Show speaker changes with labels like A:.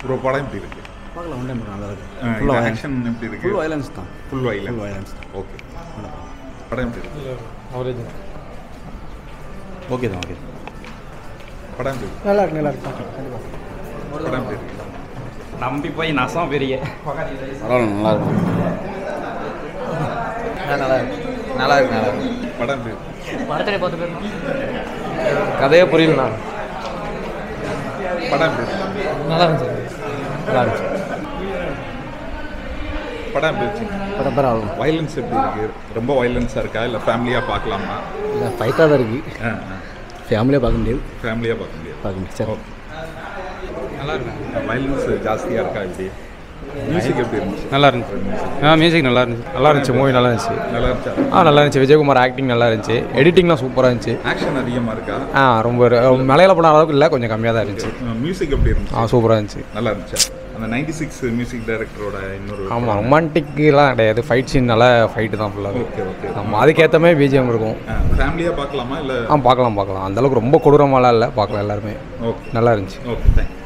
A: bro படம் எப்படி இருக்கு
B: பார்க்கலாம் ஒன் டைம் நல்லா இருக்கு ஃபுல்
A: ஆக்ஷன் எப்படி இருக்கு
B: ஃபுல் வயலன்ஸ் தான்
A: ஃபுல் வைலன்ஸ்
B: ஃபுல் வயலன்ஸ் தான்
A: ஓகே படம் எப்படி இருக்கு
C: அவரேஜ்
B: ஓகே தான் ஓகே
A: படம் எப்படி இருக்கு
C: நல்லா இருக்கு நல்லா இருக்கு
A: படம் எப்படி இருக்கு
D: நம்பி போய் நசம் பெரிய
B: பரவாயில்ல நல்லா இருக்கும் நல்லா இருக்கு நல்லா இருக்கு நல்லா இருக்கு
A: படம் எப்படி இருக்கு
D: படத்தை பார்த்து போயிருந்தோம்
C: கதையே புரியலண்ணா
A: படம் எப்படி இருக்கு
C: நல்லா இருந்துச்சு நல்லா இருந்துச்சு
A: படம் எப்படி இருக்கு
B: படம் பரவாயில்ல
A: வைலன்ஸ் எப்படி இருக்கு ரொம்ப வைலன்ஸாக இருக்கா இல்லை ஃபேமிலியாக பார்க்கலாமா
B: இல்லை ஃபைட்டாக தான் இருக்குது ஃபேமிலியாக பார்க்க முடியாது
A: ஃபேமிலியாக பார்க்க முடியாது
B: பார்க்க முடியாது சரி
C: நல்லா இருக்கு
A: வைலன்ஸ் ஜாஸ்தியாக இருக்கா இப்படி மியூசிக் எப்படி இருந்துச்சு
C: நல்லா இருந்துச்சு ஆ மியூசிக் நல்லா இருந்துச்சு நல்லா இருந்துச்சு மூவி நல்லா இருந்துச்சு
A: நல்லா இருந்துச்சா
C: ஆ நல்லா இருந்துச்சு விஜயகுமார் ஆக்டிங் நல்லா இருந்துச்சு எடிட்டிங்லாம் சூப்பராக இருந்துச்சு
A: ஆக்ஷன் அதிகமாக இருக்கா
C: ஆ ரொம்ப ஒரு- மலையாள படம் அளவுக்கு இல்லை கொஞ்சம் கம்மியாக தான் இருந்துச்சு
A: மியூசிக் எப்படி இருந்துச்சு
C: ஆ சூப்பராக இருந்துச்சு
A: நல்லா இருந்துச்சா அந்த நைன்டி சிக்ஸ் மியூசிக் டைரக்டரோட இன்னொரு
C: ஆமாம் ரொமான்டிக்லாம் கிடையாது ஃபைட் சீன் ஃபைட்டு தான் ஃபுல்லாக
A: ஓகே ஓகே
C: ஆமாம் அதுக்கேற்ற மாதிரி பிஜிஎம் இருக்கும்
A: ஃபேமிலியாக பார்க்கலாமா இல்லை
C: ஆ பார்க்கலாம் பார்க்கலாம் அந்தளவுக்கு ரொம்ப கொடூரமாலாம் இல்லை பார்க்கலாம் எல்லாருமே
A: ஓகே
C: நல்லா இருந்துச்சு
A: ஓகே தேங்க்யூ